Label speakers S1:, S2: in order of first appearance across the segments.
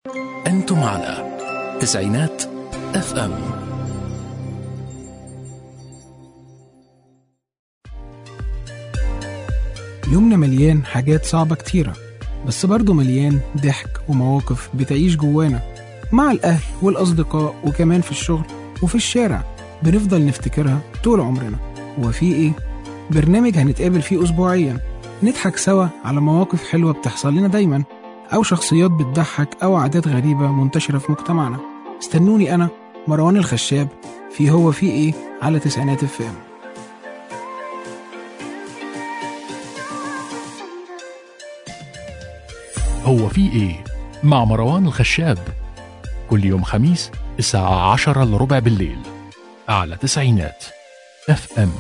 S1: أنتم على تسعينات اف ام
S2: يومنا مليان حاجات صعبة كتيرة بس برضه مليان ضحك ومواقف بتعيش جوانا مع الأهل والأصدقاء وكمان في الشغل وفي الشارع بنفضل نفتكرها طول عمرنا وفي إيه؟ برنامج هنتقابل فيه أسبوعيا نضحك سوا على مواقف حلوة بتحصل لنا دايما أو شخصيات بتضحك أو عادات غريبة منتشرة في مجتمعنا استنوني أنا مروان الخشاب في هو في إيه على تسعينات الفام
S1: هو في ايه مع مروان الخشاب كل يوم خميس الساعة عشرة إلا ربع بالليل على تسعينات اف ام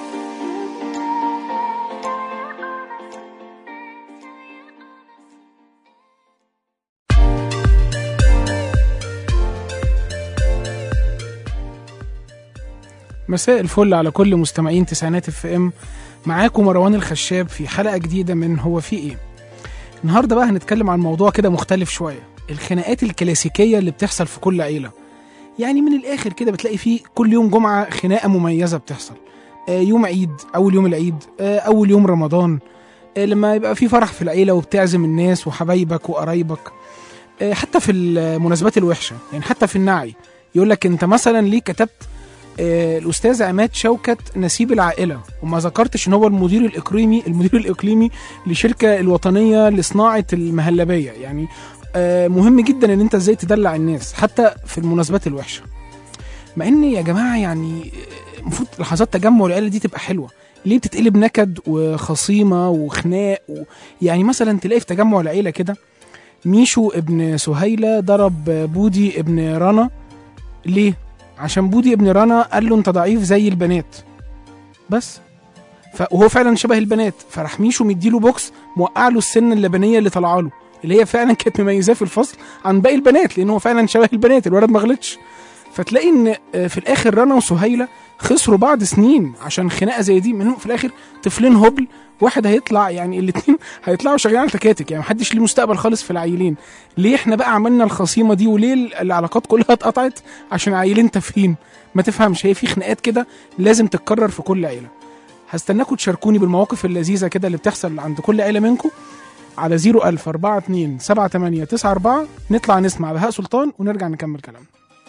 S2: مساء الفل على كل مستمعين تسعينات اف ام معاكم مروان الخشاب في حلقه جديده من هو في ايه النهارده بقى هنتكلم عن موضوع كده مختلف شويه الخناقات الكلاسيكيه اللي بتحصل في كل عيله يعني من الاخر كده بتلاقي فيه كل يوم جمعه خناقه مميزه بتحصل آه، يوم عيد اول يوم العيد آه، اول يوم رمضان آه، لما يبقى في فرح في العيله وبتعزم الناس وحبايبك وقرايبك آه، حتى في المناسبات الوحشه يعني حتى في النعي يقول لك انت مثلا ليه كتبت آه، الاستاذ عماد شوكت نسيب العائله وما ذكرتش ان هو المدير الاقليمي المدير الاقليمي لشركه الوطنيه لصناعه المهلبيه يعني آه، مهم جدا ان انت ازاي تدلع الناس حتى في المناسبات الوحشه مع ان يا جماعه يعني آه، المفروض لحظات تجمع العيله دي تبقى حلوه ليه بتتقلب نكد وخصيمه وخناق و... يعني مثلا تلاقي في تجمع العيله كده ميشو ابن سهيله ضرب بودي ابن رنا ليه عشان بودي ابن رنا قال له انت ضعيف زي البنات بس ف... وهو فعلا شبه البنات فراح ميشو مديله بوكس موقع له السنه اللبنيه اللي طالعه له اللي هي فعلا كانت مميزاه في الفصل عن باقي البنات لان هو فعلا شبه البنات الولد ما غلطش فتلاقي ان آه، في الاخر رنا وسهيله خسروا بعض سنين عشان خناقه زي دي منهم في الاخر طفلين هبل واحد هيطلع يعني الاثنين هيطلعوا شغالين على تكاتك يعني محدش ليه مستقبل خالص في العيلين ليه احنا بقى عملنا الخصيمه دي وليه العلاقات كلها اتقطعت عشان عيلين تافهين ما تفهمش هي في خناقات كده لازم تتكرر في كل عيله هستناكم تشاركوني بالمواقف اللذيذه كده اللي بتحصل عند كل عيله منكم على 01000 42 78 94 نطلع نسمع بهاء سلطان ونرجع نكمل كلامنا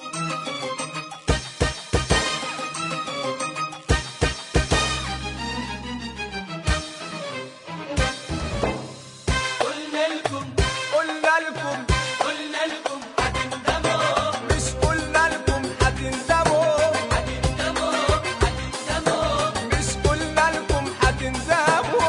S3: قلنا لكم قلنا لكم قلنا لكم هتندموا مش قلنا لكم هتندموا هتندموا هتندموا مش قلنا لكم هتندموا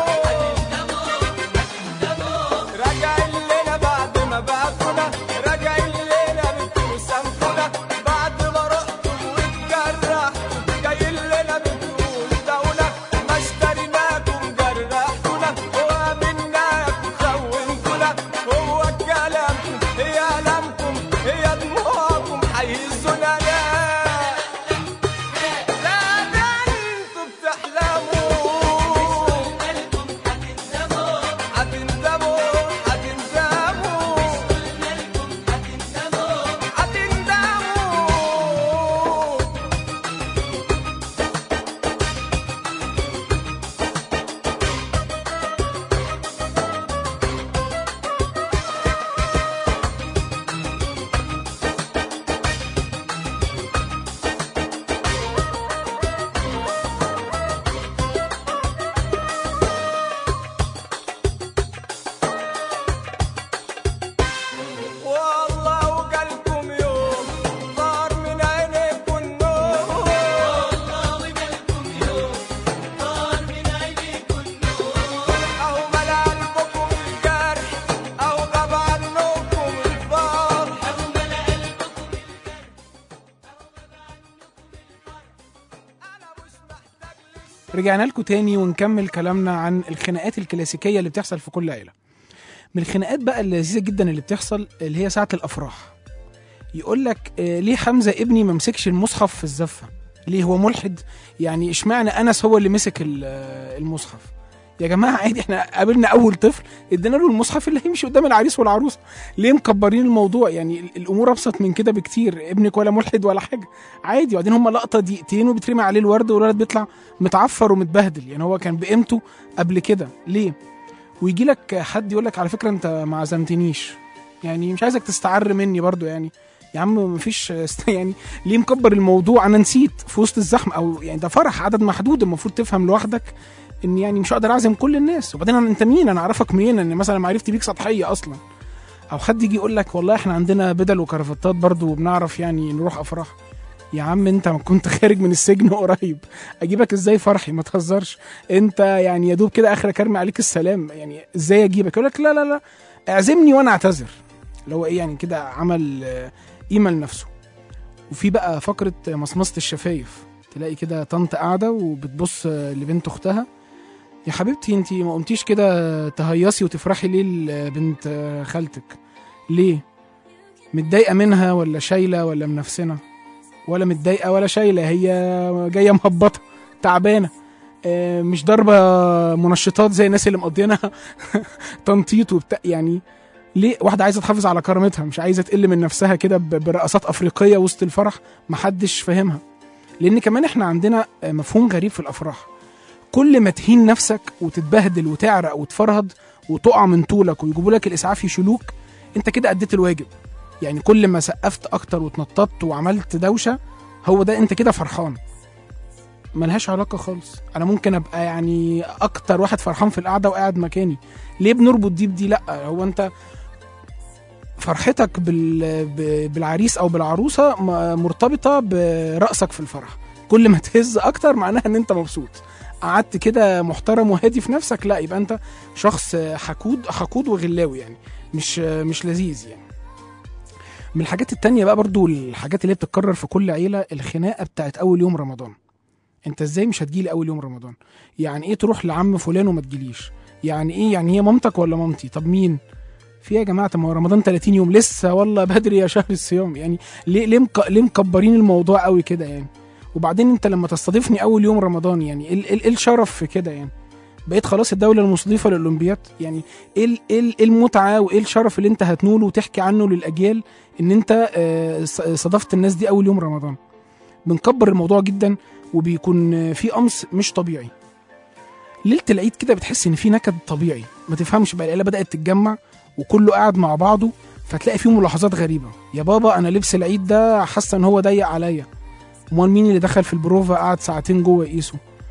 S3: هتندموا راجعين لنا بعد ما بعتونا راجعين لنا بتقولوا سامحونا بعد ما رحتوا واتجرحتوا جايين لنا بتقولوا دولة ما اشتريناكم جرحتونا وقابلناكم خونتونا هو الكلام هي ألمكم هي دموعكم هيهزونا لا لا ده انتوا بتحلموا هتندموا هتندموا هتندموا والله وجالكم يوم طار من عينيكم النور والله وجالكم يوم طار من عينيكم النور اهو ملا قلبكم الجرح اهو غاب عنكم الفرح اهو ملا قلبكم الجرح انا مش محتاج للشر
S2: رجعنا لكم تاني ونكمل كلامنا عن الخناقات الكلاسيكيه اللي بتحصل في كل عيله من الخناقات بقى اللذيذه جدا اللي بتحصل اللي هي ساعه الافراح يقول لك آه، ليه حمزه ابني ما مسكش المصحف في الزفه ليه هو ملحد يعني اشمعنى انس هو اللي مسك ال- آه، المصحف يا جماعه عادي احنا قابلنا اول طفل ادينا له المصحف اللي هيمشي قدام العريس والعروسه ليه مكبرين الموضوع يعني ال- الامور ابسط من كده بكتير ابنك ولا ملحد ولا حاجه عادي وبعدين هم لقطه دقيقتين وبيترمي عليه الورد والولد بيطلع متعفر ومتبهدل يعني هو كان بقيمته قبل كده ليه ويجي لك حد يقول لك على فكره انت ما عزمتنيش يعني مش عايزك تستعر مني برضو يعني يا عم مفيش است- يعني ليه مكبر الموضوع انا نسيت في وسط الزحمه او يعني ده فرح عدد محدود المفروض تفهم لوحدك ان يعني مش هقدر اعزم كل الناس وبعدين انا انت مين انا اعرفك منين ان مثلا معرفتي بيك سطحيه اصلا او حد يجي يقول لك والله احنا عندنا بدل وكرافتات برضو وبنعرف يعني نروح افراح يا عم انت ما كنت خارج من السجن قريب اجيبك ازاي فرحي ما تهزرش انت يعني يا دوب كده اخرك ارمي عليك السلام يعني ازاي اجيبك يقول لك لا لا لا اعزمني وانا اعتذر اللي هو ايه يعني كده عمل آه، قيمه لنفسه وفي بقى فقره مصمصه الشفايف تلاقي كده طنط قاعده وبتبص آه، لبنت اختها يا حبيبتي انت ما قمتيش كده تهيصي وتفرحي ليه لبنت آه، خالتك ليه متضايقه منها ولا شايله ولا منفسنه ولا متضايقه ولا شايله هي جايه مهبطه تعبانه آه، مش ضاربه منشطات زي الناس اللي مقضينها تنطيط وبتاع يعني ليه واحده عايزه تحافظ على كرامتها مش عايزه تقل من نفسها كده ب- برقصات افريقيه وسط الفرح محدش فاهمها لان كمان احنا عندنا آه، مفهوم غريب في الافراح كل ما تهين نفسك وتتبهدل وتعرق وتفرهد وتقع من طولك ويجيبوا لك الاسعاف يشيلوك انت كده اديت الواجب يعني كل ما سقفت اكتر واتنططت وعملت دوشه هو ده انت كده فرحان ملهاش علاقه خالص انا ممكن ابقى يعني اكتر واحد فرحان في القعده وقاعد مكاني ليه بنربط دي بدي لا هو انت فرحتك بال... ب- بالعريس او بالعروسه م- مرتبطه برقصك في الفرح كل ما تهز اكتر معناها ان انت مبسوط قعدت كده محترم وهادي في نفسك لا يبقى انت شخص حقود حقود وغلاوي يعني مش مش لذيذ يعني من الحاجات التانية بقى برضو الحاجات اللي هي بتتكرر في كل عيلة الخناقة بتاعت أول يوم رمضان انت ازاي مش هتجيلي أول يوم رمضان يعني ايه تروح لعم فلان وما تجيليش يعني ايه يعني هي مامتك ولا مامتي طب مين في إيه يا جماعة طب ما هو رمضان 30 يوم لسه والله بدري يا شهر الصيام يعني ليه ليه, مك... ليه مكبرين الموضوع قوي كده يعني وبعدين انت لما تستضيفني اول يوم رمضان يعني ايه ال- ايه إيه الشرف في كده يعني بقيت خلاص الدوله المستضيفه للاولمبياد يعني ايه ال- ايه ال- إيه المتعه وايه الشرف اللي انت هتنوله وتحكي عنه للاجيال ان انت آه، ص- صادفت الناس دي اول يوم رمضان بنكبر الموضوع جدا وبيكون آه، في قمص مش طبيعي ليله العيد كده بتحس ان في نكد طبيعي ما تفهمش بقى العيله بدات تتجمع وكله قاعد مع بعضه فتلاقي فيه ملاحظات غريبه يا بابا انا لبس العيد ده حاسه ان هو ضيق عليا امال مين اللي دخل في البروفا قعد ساعتين جوه يقيسه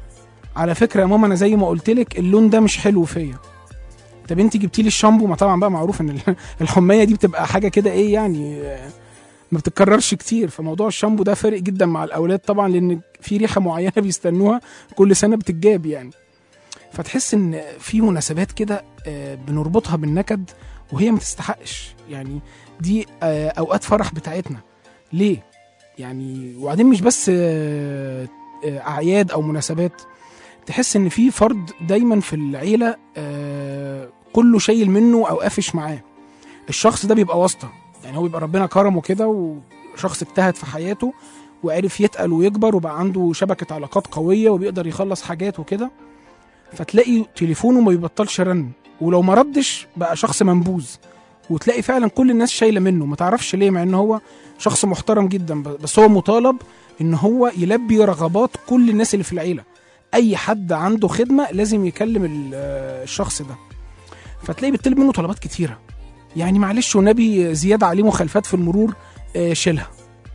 S2: على فكره يا ماما انا زي ما قلت لك اللون ده مش حلو فيا طب انت جبتي لي الشامبو ما طبعا بقى معروف ان ال- الحميه دي بتبقى حاجه كده ايه يعني آه، ما بتتكررش كتير فموضوع الشامبو ده فارق جدا مع الاولاد طبعا لان في ريحه معينه بيستنوها كل سنه بتتجاب يعني فتحس ان في مناسبات كده آه، بنربطها بالنكد وهي ما تستحقش يعني دي آه، اوقات فرح بتاعتنا ليه يعني وبعدين مش بس آه، آه، اعياد او مناسبات تحس ان في فرد دايما في العيله آه، كله شايل منه او قافش معاه الشخص ده بيبقى واسطه يعني هو بيبقى ربنا كرمه كده وشخص اجتهد في حياته وعرف يتقل ويكبر وبقى عنده شبكه علاقات قويه وبيقدر يخلص حاجات وكده فتلاقي تليفونه ما بيبطلش رن ولو ما ردش بقى شخص منبوذ وتلاقي فعلا كل الناس شايله منه ما تعرفش ليه مع ان هو شخص محترم جدا ب- بس هو مطالب ان هو يلبي رغبات كل الناس اللي في العيله اي حد عنده خدمه لازم يكلم ال- آه، الشخص ده فتلاقي بيطلب منه طلبات كتيره يعني معلش ونبي زياده عليه مخالفات في المرور آه، شيلها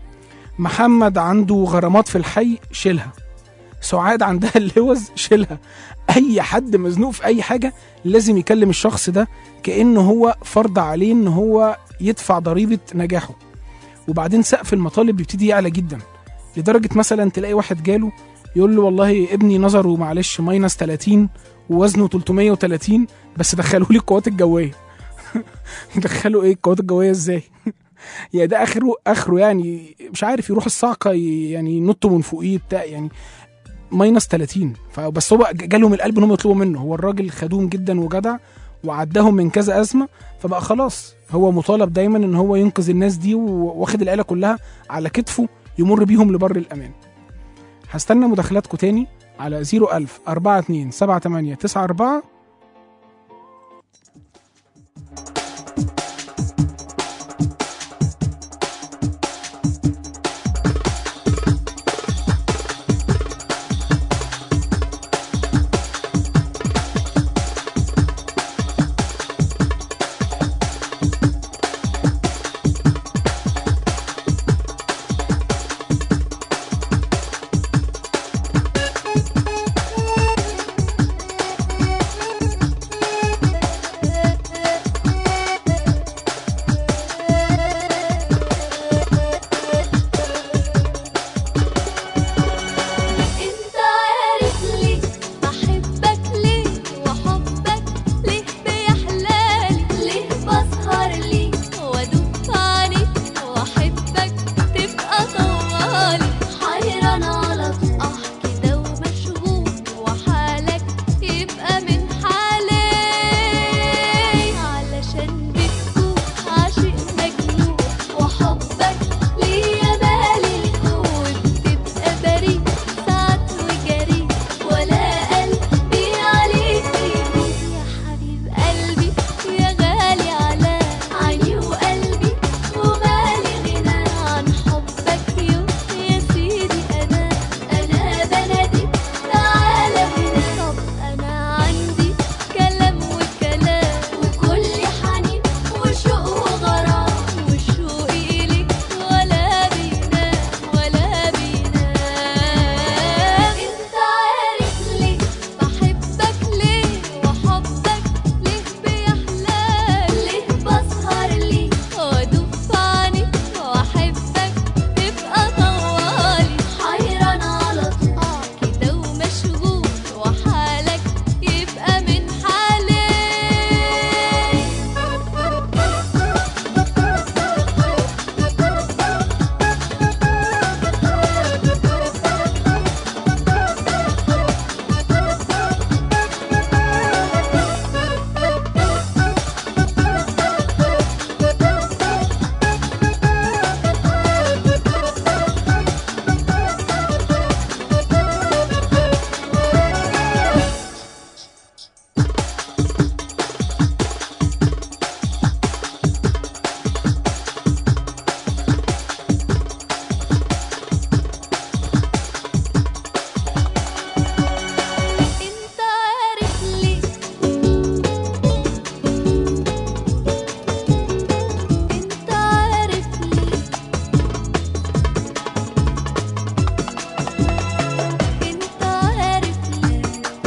S2: محمد عنده غرامات في الحي شيلها سعاد عندها اللوز شيلها اي حد مزنوق في اي حاجه لازم يكلم الشخص ده كانه هو فرض عليه ان هو يدفع ضريبه نجاحه وبعدين سقف المطالب بيبتدي يعلى جدا لدرجه مثلا تلاقي واحد جاله يقول له والله ابني نظره معلش ماينس 30 ووزنه 330 بس دخلوا لي القوات الجويه دخلوا ايه القوات الجويه ازاي يعني ده اخره اخره يعني مش عارف يروح الصعقه ي- يعني ينطوا من فوقيه بتاع يعني ماينس 30 فبس هو ج- جالهم القلب ان هم يطلبوا منه هو الراجل خدوم جدا وجدع وعداهم من كذا ازمه فبقى خلاص هو مطالب دايما ان هو ينقذ الناس دي واخد العيله كلها على كتفه يمر بيهم لبر الامان هستنى مداخلاتكم تاني على 01000 42 78 94
S4: انت عارف ليه بحبك ليه وحبك ليه بيحلالي ليه بسهر ليه وادوب عليك واحبك تبقى طوالي حيران على طول اه كده ومشغول وحالك يبقى من حالي علشان بتكون عاشق مجنون وحبك ليا بالي الكون تبقى بريء ساعات وجري ولا قلبي عليك يموت يا حبيب قلبي يا غالي على عيني وقلبي ومالي غنى عن حبك يوم يا سيدي انا انا بناديك تعالى هنا طب انا عندي كلام وكلام وكل حنين وشوق وغرام وشوقي إليك ولا بينام ولا بينام انت عارف ليه بحبك ليه وحبك ليه بيحلال ليه بسهر ليه وادوب في عينيك واحبك تبقى طوالي حيران على طول آه كده ومشغول وحالك يبقى من حالي انت عارف ليه انت عارف ليه انت عارف ليه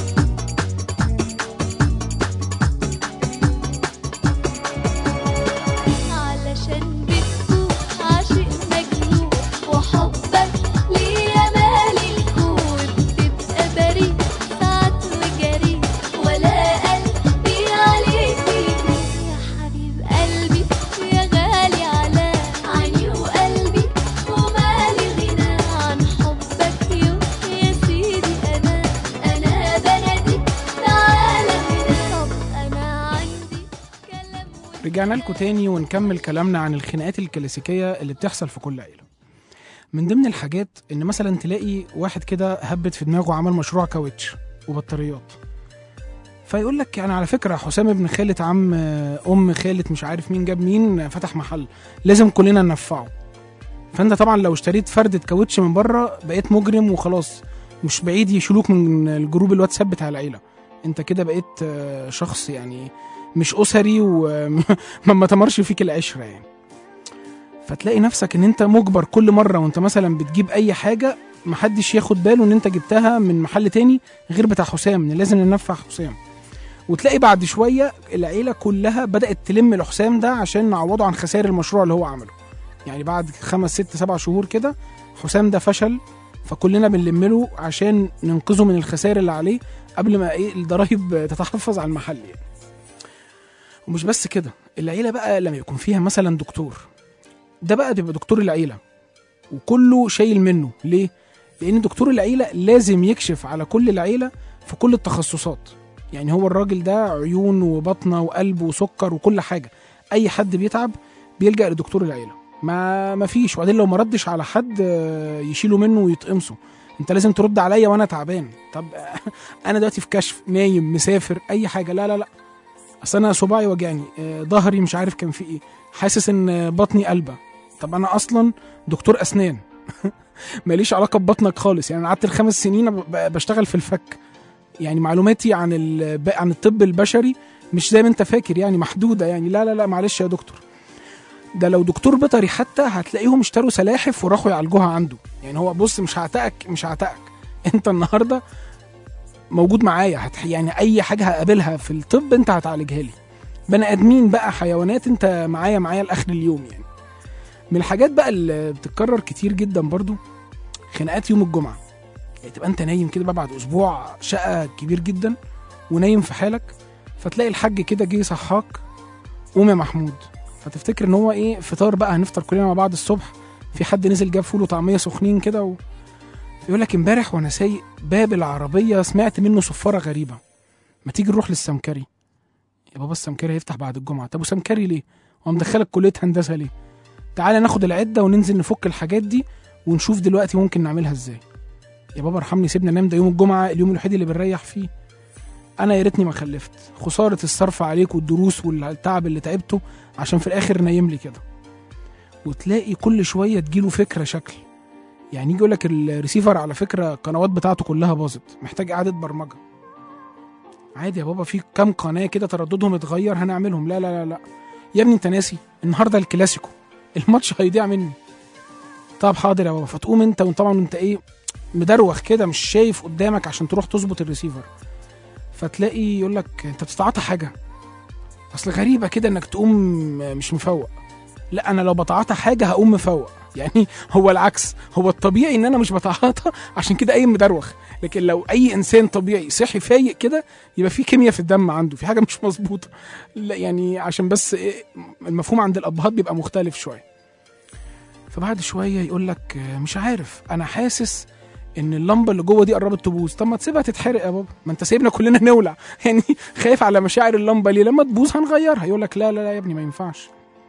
S4: علشان بتكون عاشق مجنون وحبك ليا مالي الكون تبقى بريء ساعات وجري ولا قلبي عليك يموت يا حبيب قلبي يا غالي على عيني وقلبي ومالي غنى عن حبك يوم يا سيدي انا انا بناديك تعالى هنا طب انا عندي كلام
S2: رجعنا لكم تاني ونكمل كلامنا عن الخناقات الكلاسيكية اللي بتحصل في كل عيلة من ضمن الحاجات ان مثلا تلاقي واحد كده هبت في دماغه عمل مشروع كاوتش وبطاريات فيقول لك يعني على فكرة حسام ابن خالة عم ام خالة مش عارف مين جاب مين فتح محل لازم كلنا ننفعه فانت طبعا لو اشتريت فردة كاوتش من بره بقيت مجرم وخلاص مش بعيد يشيلوك من الجروب الواتساب بتاع العيلة انت كده بقيت آه، شخص يعني مش اسري وما تمرش فيك العشره يعني فتلاقي نفسك ان انت مجبر كل مره وانت مثلا بتجيب اي حاجه محدش ياخد باله ان انت جبتها من محل تاني غير بتاع حسام ان لازم ننفع حسام وتلاقي بعد شويه العيله كلها بدات تلم لحسام ده عشان نعوضه عن خسائر المشروع اللي هو عمله يعني بعد خمس ست سبع شهور كده حسام ده فشل فكلنا بنلم له عشان ننقذه من الخسائر اللي عليه قبل ما ايه الضرايب تتحفظ على المحل يعني. ومش بس كده العيله بقى لما يكون فيها مثلا دكتور ده بقى بيبقى دكتور العيله وكله شايل منه ليه لان دكتور العيله لازم يكشف على كل العيله في كل التخصصات يعني هو الراجل ده عيون وبطنه وقلب وسكر وكل حاجه اي حد بيتعب بيلجا لدكتور العيله ما ما فيش وبعدين لو ما ردش على حد آه، يشيله منه ويتقمصه انت لازم ترد عليا وانا تعبان طب انا دلوقتي في كشف نايم مسافر اي حاجه لا لا لا اصل انا صباعي وجعني آه، ظهري مش عارف كان في ايه حاسس ان آه، بطني قلبه طب انا اصلا دكتور اسنان ماليش علاقه ببطنك خالص يعني أنا قعدت الخمس سنين ب- ب- بشتغل في الفك يعني معلوماتي عن ال- ب- عن الطب البشري مش زي ما انت فاكر يعني محدوده يعني لا لا لا معلش يا دكتور ده لو دكتور بيطري حتى هتلاقيهم اشتروا سلاحف وراحوا يعالجوها عنده يعني هو بص مش هعتقك مش هعتقك انت النهارده موجود معايا هتح... يعني اي حاجه هقابلها في الطب انت هتعالجها لي بني ادمين بقى حيوانات انت معايا معايا لاخر اليوم يعني من الحاجات بقى اللي بتتكرر كتير جدا برضو خناقات يوم الجمعه يعني تبقى انت نايم كده بقى بعد اسبوع شقه كبير جدا ونايم في حالك فتلاقي الحاج كده جه يصحاك قوم يا محمود فتفتكر ان هو ايه فطار بقى هنفطر كلنا مع بعض الصبح في حد نزل جاب فول وطعميه سخنين كده و... يقول لك امبارح وانا سايق باب العربيه سمعت منه صفاره غريبه ما تيجي نروح للسمكري يا بابا السمكري هيفتح بعد الجمعه طب وسمكري ليه هو مدخلك كليه هندسه ليه تعالى ناخد العده وننزل نفك الحاجات دي ونشوف دلوقتي ممكن نعملها ازاي يا بابا ارحمني سيبنا ننام ده يوم الجمعه اليوم الوحيد اللي بنريح فيه انا يا ريتني ما خلفت خساره الصرف عليك والدروس والتعب اللي تعبته عشان في الاخر نايم لي كده وتلاقي كل شويه تجيله فكره شكل يعني يجي يقول لك الريسيفر على فكره القنوات بتاعته كلها باظت محتاج اعاده برمجه عادي يا بابا في كام قناه كده ترددهم اتغير هنعملهم لا لا لا لا يا ابني انت ناسي النهارده الكلاسيكو الماتش هيضيع مني طب حاضر يا بابا فتقوم انت وطبعا انت ايه مدروخ كده مش شايف قدامك عشان تروح تظبط الريسيفر فتلاقي يقول لك انت بتتعاطى حاجه اصل غريبه كده انك تقوم مش مفوق لا انا لو بتعاطى حاجه هقوم مفوق يعني هو العكس هو الطبيعي ان انا مش بتعاطى عشان كده قايم مدروخ لكن لو اي انسان طبيعي صحي فايق كده يبقى في كيمياء في الدم عنده في حاجه مش مظبوطه لا يعني عشان بس إيه المفهوم عند الابهات بيبقى مختلف شويه فبعد شويه يقول لك آه، مش عارف انا حاسس ان اللمبه اللي جوه دي قربت تبوظ طب ما تسيبها تتحرق يا بابا ما انت سايبنا كلنا نولع يعني خايف على مشاعر اللمبه ليه لما تبوظ هنغيرها يقول لك لا لا لا يا ابني ما ينفعش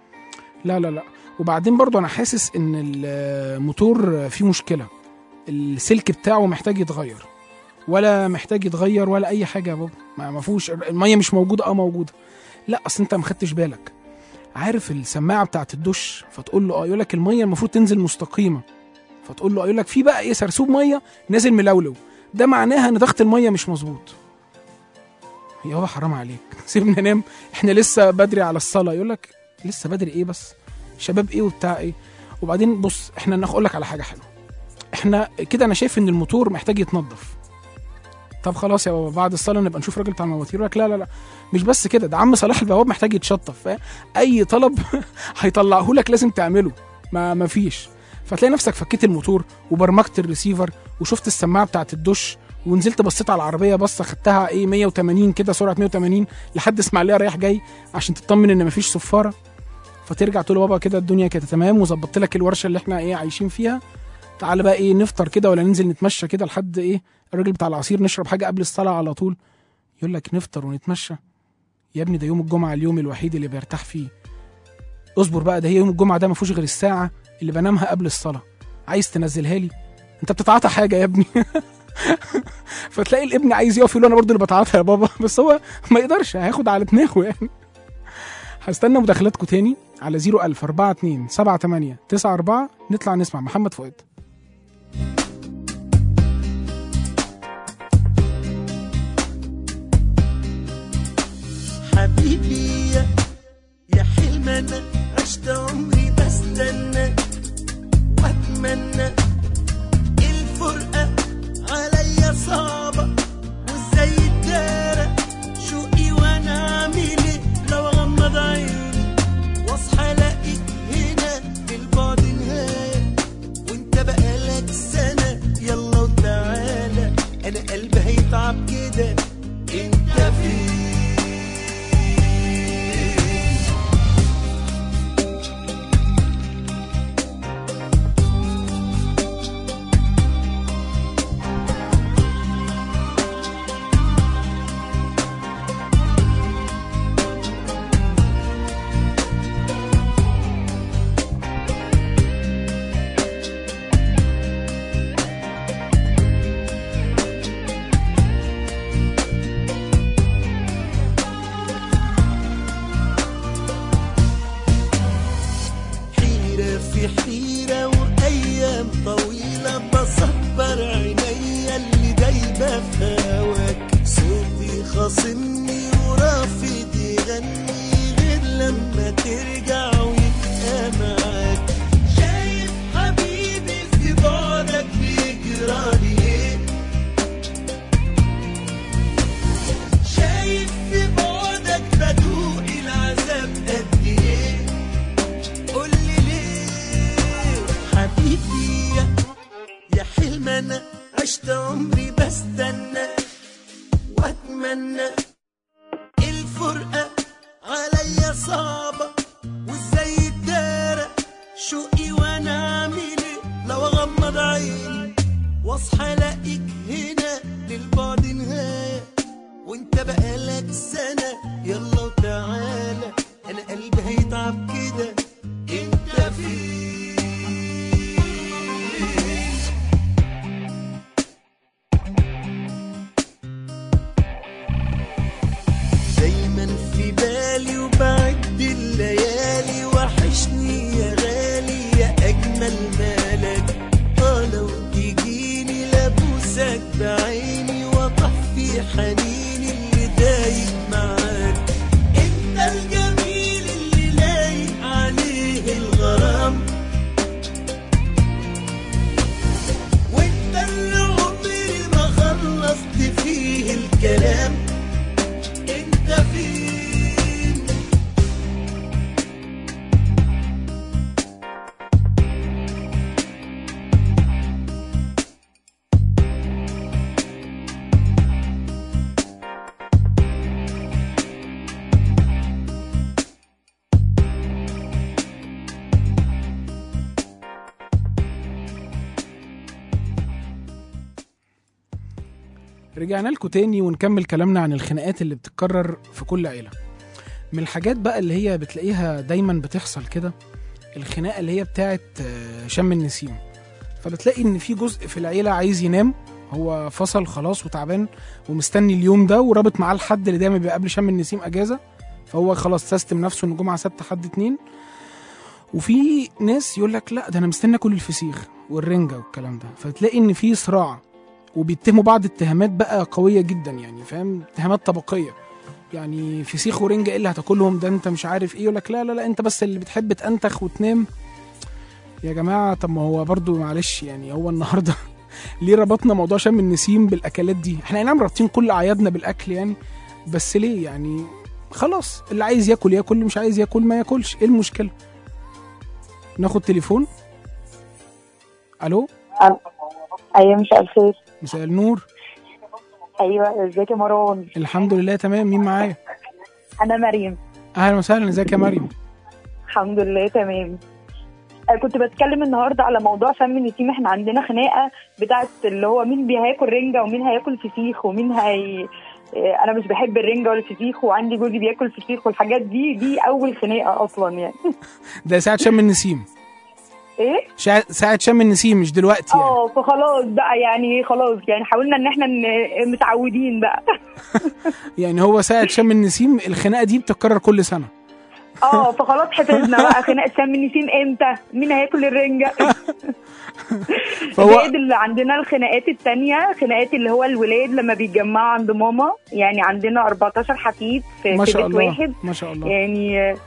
S2: لا لا لا وبعدين برضو انا حاسس ان الموتور فيه مشكله السلك بتاعه محتاج يتغير ولا محتاج يتغير ولا اي حاجه يا بابا ما ما فيهوش الميه مش موجوده اه موجوده لا اصل انت ما خدتش بالك عارف السماعه بتاعت الدش فتقول له اه يقول لك الميه المفروض تنزل مستقيمه فتقول له اه يقول لك في بقى ايه سرسوب ميه نازل ملولو ده معناها ان ضغط الميه مش مظبوط يا بابا حرام عليك سيبنا ننام احنا لسه بدري على الصلاه يقول لك لسه بدري ايه بس شباب ايه وبتاع ايه وبعدين بص احنا ناخد لك على حاجه حلوه احنا كده انا شايف ان الموتور محتاج يتنضف طب خلاص يا بابا بعد الصلاه نبقى نشوف راجل بتاع المواتير يقول لك لا لا لا مش بس كده ده عم صلاح البواب محتاج يتشطف فاهم اي طلب هيطلعه لك لازم تعمله ما ما فيش فتلاقي نفسك فكيت الموتور وبرمجت الريسيفر وشفت السماعه بتاعت الدش ونزلت بصيت على العربيه بصه خدتها ايه 180 كده سرعه 180 لحد اسماعيليه رايح جاي عشان تطمن ان مفيش صفاره فترجع تقول له بابا كده الدنيا كده تمام وظبطت لك الورشه اللي احنا ايه عايشين فيها تعالى بقى ايه نفطر كده ولا ننزل نتمشى كده لحد ايه الراجل بتاع العصير نشرب حاجه قبل الصلاه على طول يقول لك نفطر ونتمشى يا ابني ده يوم الجمعه اليوم الوحيد اللي بيرتاح فيه اصبر بقى ده هي يوم الجمعه ده ما فيهوش غير الساعه اللي بنامها قبل الصلاه عايز تنزلها لي انت بتتعاطى حاجه يا ابني فتلاقي الابن عايز يقف يقول له انا برضو اللي بتعاطى يا بابا بس هو ما يقدرش هياخد على دماغه يعني هستنى مداخلاتكم تاني على 01000 42 78 94 نطلع نسمع محمد فؤاد
S5: حبيبي يا يا حلم انا عشت عمري بستنى واتمنى الفرقه عليا صعبه وازاي الدارة شوقي وانا اعمل ايه لو اغمض عيني واصحى الاقيك هنا في البعد نهايه وانت بقالك سنه يلا وتعالى انا قلبي هيتعب كده انت فين في حيرة وأيام طويلة بصبر عينيا اللي دايبة في هواك صوتي خاصمني ورافض يغني غير لما ترجع ويبقى معاك شايف حبيبي في بعدك بيجرالي ايه شايف في بعدك بدوق العذاب قد ايه قولي ليه حبيبي يا يا حلم انا عشت عمري بستنى واتمنى الفرقة عليا صعبة وازاي الدارة شوقي وانا اعمل ايه لو اغمض عيني واصحى الاقيك هنا للبعد نهاية وانت بقالك سنة يلا وتعالى انا قلبي هيتعب كده انت فين دايما في بالي وبعد الليالي وحشني يا غالي يا اجمل مالك اه لو تجيني لابوسك بعيني واطفي حنيني اللي دايب معاك انت الجميل اللي لايق عليه الغرام وانت اللي عمري ما خلصت فيه الكلام انت فين
S2: رجعنا لكم تاني ونكمل كلامنا عن الخناقات اللي بتتكرر في كل عيلة من الحاجات بقى اللي هي بتلاقيها دايما بتحصل كده الخناقة اللي هي بتاعت آه، شم النسيم فبتلاقي ان في جزء في العيلة عايز ينام هو فصل خلاص وتعبان ومستني اليوم ده ورابط معاه الحد اللي دايما بيبقى قبل شم النسيم اجازة فهو خلاص سيستم نفسه ان جمعة سبت حد اتنين وفي ناس يقول لك لا ده انا مستني اكل الفسيخ والرنجة والكلام ده فتلاقي ان في صراع وبيتهموا بعض اتهامات بقى قويه جدا يعني فاهم اتهامات طبقيه يعني فسيخ ورنجة ايه اللي هتاكلهم ده انت مش عارف ايه يقول لك لا لا لا انت بس اللي بتحب تنتخ وتنام يا جماعه طب ما هو برضو معلش يعني هو النهارده ليه ربطنا موضوع شم النسيم بالاكلات دي احنا أي نعم رابطين كل اعيادنا بالاكل يعني بس ليه يعني خلاص اللي عايز ياكل ياكل اللي مش عايز ياكل ما ياكلش ايه المشكله ناخد تليفون الو
S6: ايوه مساء الخير
S2: مساء النور
S6: ايوه ازيك يا مروان
S2: الحمد لله تمام مين معايا
S6: انا مريم
S2: اهلا وسهلا ازيك يا مريم
S6: الحمد لله تمام آه، كنت بتكلم النهارده على موضوع شم النسيم احنا عندنا خناقه بتاعت اللي هو مين بي- هياكل رنجه ومين هياكل فسيخ ومين هي آه، انا مش بحب الرنجه ولا الفسيخ وعندي جوزي بياكل فسيخ والحاجات دي دي اول خناقه اصلا يعني
S2: ده ساعة شم النسيم
S6: ايه
S2: شا- ساعة شم النسيم مش دلوقتي يعني
S6: اه فخلاص بقى يعني خلاص يعني حاولنا ان احنا ن- متعودين بقى
S2: يعني هو ساعة شم النسيم الخناقة دي بتتكرر كل سنة
S6: اه فخلاص حفظنا بقى خناقه شم النسيم امتى مين هياكل الرنجه
S2: فهو
S6: زائد اللي عندنا الخناقات التانية خناقات اللي هو الولاد لما بيتجمعوا عند ماما يعني عندنا 14 حفيد في,
S2: ما
S6: في
S2: شاء
S6: بيت
S2: الله
S6: واحد
S2: ما شاء الله
S6: يعني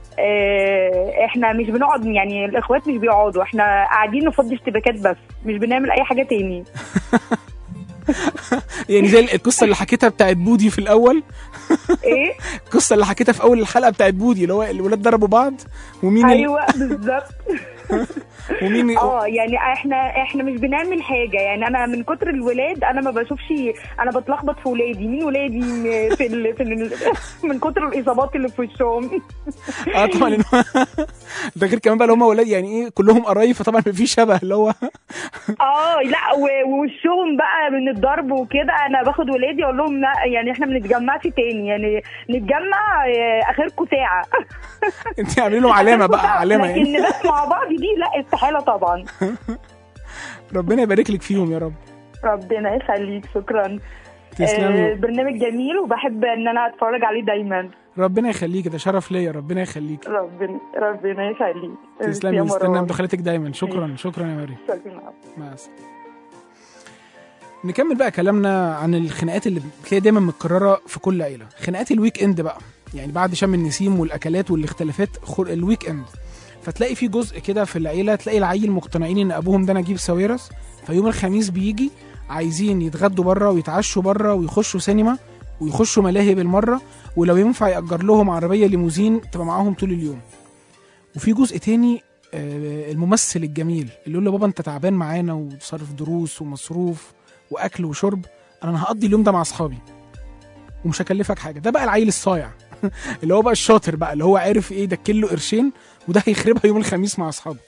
S6: آه احنا مش بنقعد يعني الاخوات مش بيقعدوا احنا قاعدين نفضي اشتباكات بس مش بنعمل اي حاجه تاني
S2: يعني زي القصة اللي حكيتها بتاعت بودي في الأول
S6: ايه
S2: القصة اللي حكيتها في أول الحلقة بتاعت بودي اللي هو الولاد ضربوا بعض ومين ال...
S6: ايوه بالظبط
S2: ومين
S6: اه يعني احنا احنا مش بنعمل حاجه يعني انا من كتر الولاد انا ما بشوفش انا بتلخبط في ولادي مين ولادي في ال... في ال... من كتر الاصابات اللي في وشهم
S2: اه طبعا إن هو- ده غير كمان بقى اللي هم ولاد يعني ايه كلهم قرايب فطبعا في شبه اللي هو
S6: اه لا و- ووشهم بقى من الضرب وكده انا باخد ولادي اقول لهم لا يعني احنا ما بنتجمعش تاني يعني نتجمع آه، اخركم ساعه
S2: انت عاملين لهم علامة
S6: آخركم
S2: بقى
S6: ساعة.
S2: علامة
S6: لكن
S2: يعني
S6: بس مع بعض دي لا استحاله طبعا
S2: ربنا يبارك لك فيهم يا رب
S6: ربنا يخليك شكرا آه،
S2: تسلمي
S6: برنامج جميل وبحب ان انا اتفرج عليه دايما
S2: ربنا يخليك ده شرف ليا ربنا يخليك
S6: ربنا ربنا يخليك
S2: تسلمي
S6: يا
S2: مستنى
S6: مروان.
S2: مداخلتك دايما شكرا شكرا يا مريم
S6: شكراً.
S2: مع السلامه نكمل بقى كلامنا عن الخناقات اللي بتلاقي دايما متكرره في كل عيله خناقات الويك اند بقى يعني بعد شم النسيم والاكلات والاختلافات خل... الويك اند فتلاقي في جزء كده في العيله تلاقي العيل مقتنعين ان ابوهم ده نجيب ساويرس فيوم الخميس بيجي عايزين يتغدوا بره ويتعشوا بره ويخشوا سينما ويخشوا ملاهي بالمره ولو ينفع يأجر لهم عربيه ليموزين تبقى معاهم طول اليوم وفي جزء تاني آه، الممثل الجميل اللي يقول له بابا انت تعبان معانا وصرف دروس ومصروف واكل وشرب انا هقضي اليوم ده مع اصحابي ومش هكلفك حاجه ده بقى العيل الصايع اللي هو بقى الشاطر بقى اللي هو عارف ايه ده له قرشين وده هيخربها يوم الخميس مع اصحابه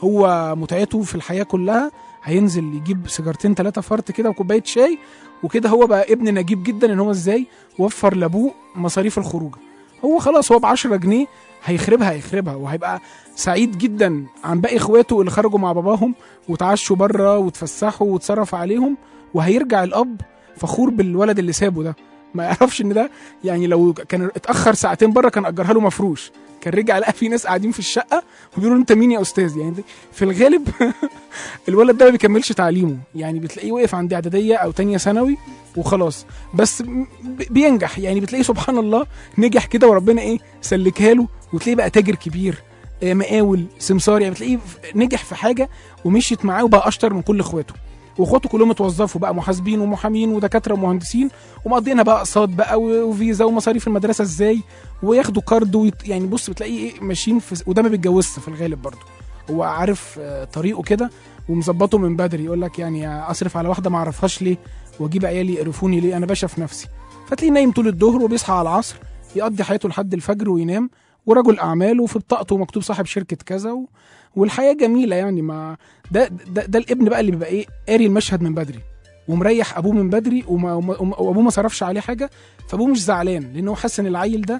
S2: هو متعته في الحياه كلها هينزل يجيب سيجارتين ثلاثه فرط كده وكوبايه شاي وكده هو بقى ابن نجيب جدا ان هو ازاي وفر لابوه مصاريف الخروج هو خلاص هو ب 10 جنيه هيخربها هيخربها وهيبقى سعيد جدا عن باقي اخواته اللي خرجوا مع باباهم وتعشوا بره وتفسحوا وتصرف عليهم وهيرجع الاب فخور بالولد اللي سابه ده ما يعرفش ان ده يعني لو كان اتاخر ساعتين بره كان اجرها له مفروش كان رجع لقى في ناس قاعدين في الشقه وبيقولوا انت مين يا استاذ يعني في الغالب الولد ده ما بيكملش تعليمه يعني بتلاقيه واقف عند اعداديه او تانية ثانوي وخلاص بس م- ب- بينجح يعني بتلاقيه سبحان الله نجح كده وربنا ايه سلكها له وتلاقيه بقى تاجر كبير آه، مقاول سمسار يعني بتلاقيه ف- نجح في حاجه ومشيت معاه وبقى اشطر من كل اخواته واخواته كلهم اتوظفوا بقى محاسبين ومحامين ودكاتره ومهندسين ومقضينا بقى اقساط بقى و- وفيزا ومصاريف المدرسه ازاي وياخدوا كارد ويت يعني بص بتلاقيه ايه ماشيين في وده ما بيتجوزش في الغالب برضه هو عارف آه، طريقه كده ومظبطه من بدري يقول لك يعني اصرف على واحده ما اعرفهاش ليه واجيب عيالي يقرفوني ليه انا باشا في نفسي فتلاقيه نايم طول الظهر وبيصحى على العصر يقضي حياته لحد الفجر وينام ورجل اعمال وفي بطاقته مكتوب صاحب شركه كذا و... والحياه جميله يعني ما ده, ده ده الابن بقى اللي بيبقى ايه قاري المشهد من بدري ومريح ابوه من بدري وما وما- وما- وابوه ما صرفش عليه حاجه فابوه مش زعلان لان هو حاسس ان العيل ده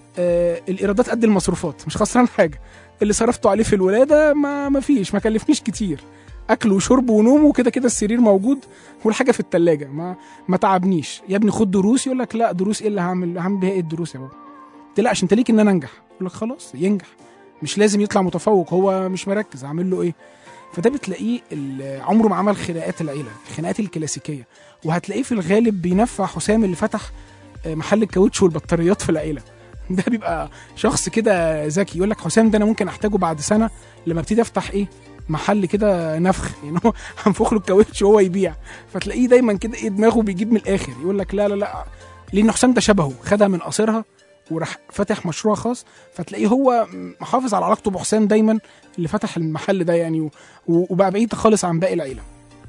S2: آه الايرادات قد المصروفات مش خسران حاجه اللي صرفته عليه في الولاده ما ما فيش ما كلفنيش كتير اكل وشرب ونوم وكده كده السرير موجود والحاجه في التلاجة ما ما تعبنيش يا ابني خد دروس يقول لك لا دروس ايه اللي هعمل هعمل بيها ايه الدروس يا بابا تقلقش انت ليك ان انا انجح يقول لك خلاص ينجح مش لازم يطلع متفوق هو مش مركز اعمل له ايه فده بتلاقيه ال- عمره ما عمل خناقات العيله الخناقات الكلاسيكيه وهتلاقيه في الغالب بينفع حسام اللي فتح آه، محل الكاوتش والبطاريات في العيله ده بيبقى شخص كده ذكي يقول لك حسام ده انا ممكن احتاجه بعد سنه لما ابتدي افتح ايه محل كده نفخ يعني هو هنفخ له الكاوتش وهو يبيع فتلاقيه دايما كده ايه دماغه بيجيب من الاخر يقول لك لا لا لا لان حسام ده شبهه خدها من قصيرها وراح فاتح مشروع خاص فتلاقيه هو محافظ على علاقته بحسام دايما اللي فتح المحل ده يعني و- و- وبقى بعيد خالص عن باقي العيله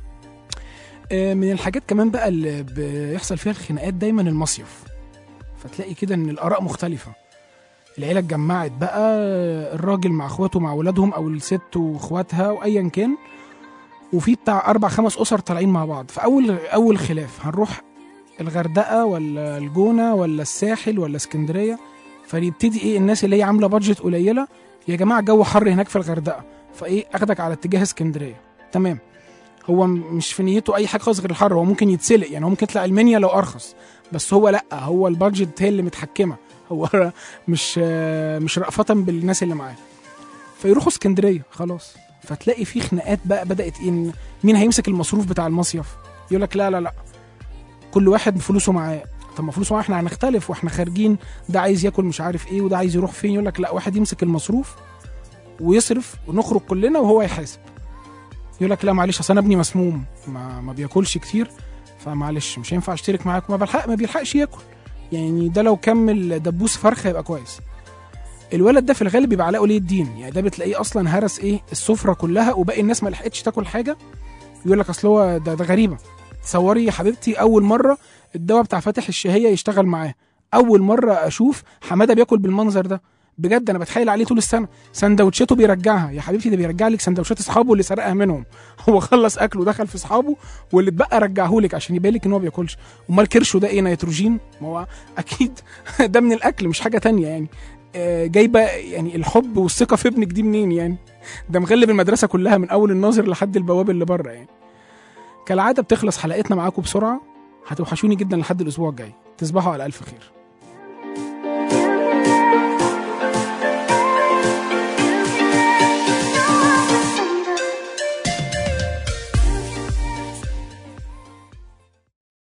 S2: آه، من الحاجات كمان بقى اللي بيحصل فيها الخناقات دايما المصيف فتلاقي كده ان الاراء مختلفه العيله اتجمعت بقى الراجل مع اخواته مع ولادهم او الست واخواتها وايا كان وفي بتاع اربع خمس اسر طالعين مع بعض فاول اول خلاف هنروح الغردقه ولا الجونه ولا الساحل ولا اسكندريه فيبتدي ايه الناس اللي هي عامله بادجت قليله يا جماعه الجو حر هناك في الغردقه فايه اخدك على اتجاه اسكندريه تمام هو م- مش في نيته اي حاجه خالص غير الحر هو ممكن يتسلق يعني هو ممكن يطلع المنيا لو ارخص بس هو لا هو البادجت هي اللي متحكمه هو مش آه، مش رأفة بالناس اللي معاه فيروحوا اسكندريه خلاص فتلاقي في خناقات بقى بدات ان مين هيمسك المصروف بتاع المصيف يقول لك لا لا لا كل واحد بفلوسه معاه طب ما فلوسه معاه احنا هنختلف واحنا خارجين ده عايز ياكل مش عارف ايه وده عايز يروح فين يقول لك لا واحد يمسك المصروف ويصرف ونخرج كلنا وهو يحاسب يقول لك لا معلش اصل انا ابني مسموم ما, ما بياكلش كتير فمعلش مش هينفع اشترك معاك ما بلحق ما بيلحقش ياكل يعني ده لو كمل دبوس فرخه يبقى كويس الولد ده في الغالب بيبقى علاء ولي الدين يعني ده بتلاقيه اصلا هرس ايه السفره كلها وباقي الناس ما لحقتش تاكل حاجه يقول لك اصل هو ده, ده غريبه تصوري يا حبيبتي اول مره الدواء بتاع فاتح الشهيه يشتغل معاه اول مره اشوف حماده بياكل بالمنظر ده بجد انا بتحايل عليه طول السنه سندوتشاته بيرجعها يا حبيبتي ده بيرجع لك سندوتشات اصحابه اللي سرقها منهم هو خلص اكله دخل في اصحابه واللي اتبقى رجعه لك عشان يبان لك ان هو بياكلش امال كرشه ده ايه نيتروجين ما هو اكيد ده من الاكل مش حاجه تانية يعني آه، جايبه يعني الحب والثقه في ابنك دي منين يعني ده مغلب المدرسه كلها من اول الناظر لحد البواب اللي بره يعني كالعاده بتخلص حلقتنا معاكم بسرعه هتوحشوني جدا لحد الاسبوع الجاي تصبحوا على الف خير